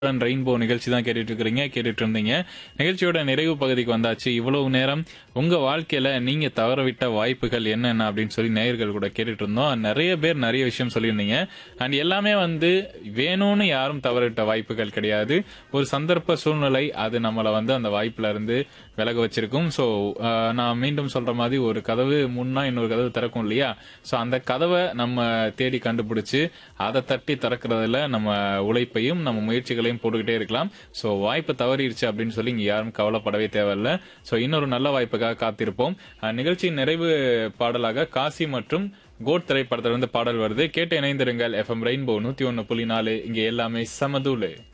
rainbow நிகழ்ச்சி தான் கேட்டுட்டு இருக்கிறீங்க கேட்டுட்டு இருந்தீங்க நிகழ்ச்சியோட நிறைவு பகுதிக்கு வந்தாச்சு இவ்வளவு நேரம் உங்க வாழ்க்கையில நீங்க தவறவிட்ட வாய்ப்புகள் என்னென்ன அப்படின்னு சொல்லி நேயர்கள் கூட கேட்டுட்டு இருந்தோம் நிறைய பேர் நிறைய விஷயம் சொல்லியிருந்தீங்க அண்ட் எல்லாமே வந்து வேணும்னு யாரும் தவறவிட்ட வாய்ப்புகள் கிடையாது ஒரு சந்தர்ப்ப சூழ்நிலை அது நம்மளை வந்து அந்த வாய்ப்புல இருந்து விலக வச்சிருக்கும் ஸோ நான் மீண்டும் சொல்ற மாதிரி ஒரு கதவு முன்னா இன்னொரு கதவு திறக்கும் இல்லையா ஸோ அந்த கதவை நம்ம தேடி கண்டுபிடிச்சு அதை தட்டி திறக்கிறதுல நம்ம உழைப்பையும் நம்ம முயற்சிகளையும் போட்டுக்கிட்டே இருக்கலாம் ஸோ வாய்ப்பு தவறிடுச்சு அப்படின்னு சொல்லி இங்க யாரும் கவலைப்படவே தேவையில்ல ஸோ இன்னொரு நல்ல வாய்ப்புக்காக காத்திருப்போம் அஹ், நிகழ்ச்சியின் நிறைவு பாடலாக காசி மற்றும் கோட் திரைப்படத்துல இருந்து பாடல் வருது கேட்டு இணைந்திருங்கள் எஃப்எம் ரெயின்போ நூத்தி ஒன்னு புள்ளி நாலு இங்க எல்லாமே சமதூளு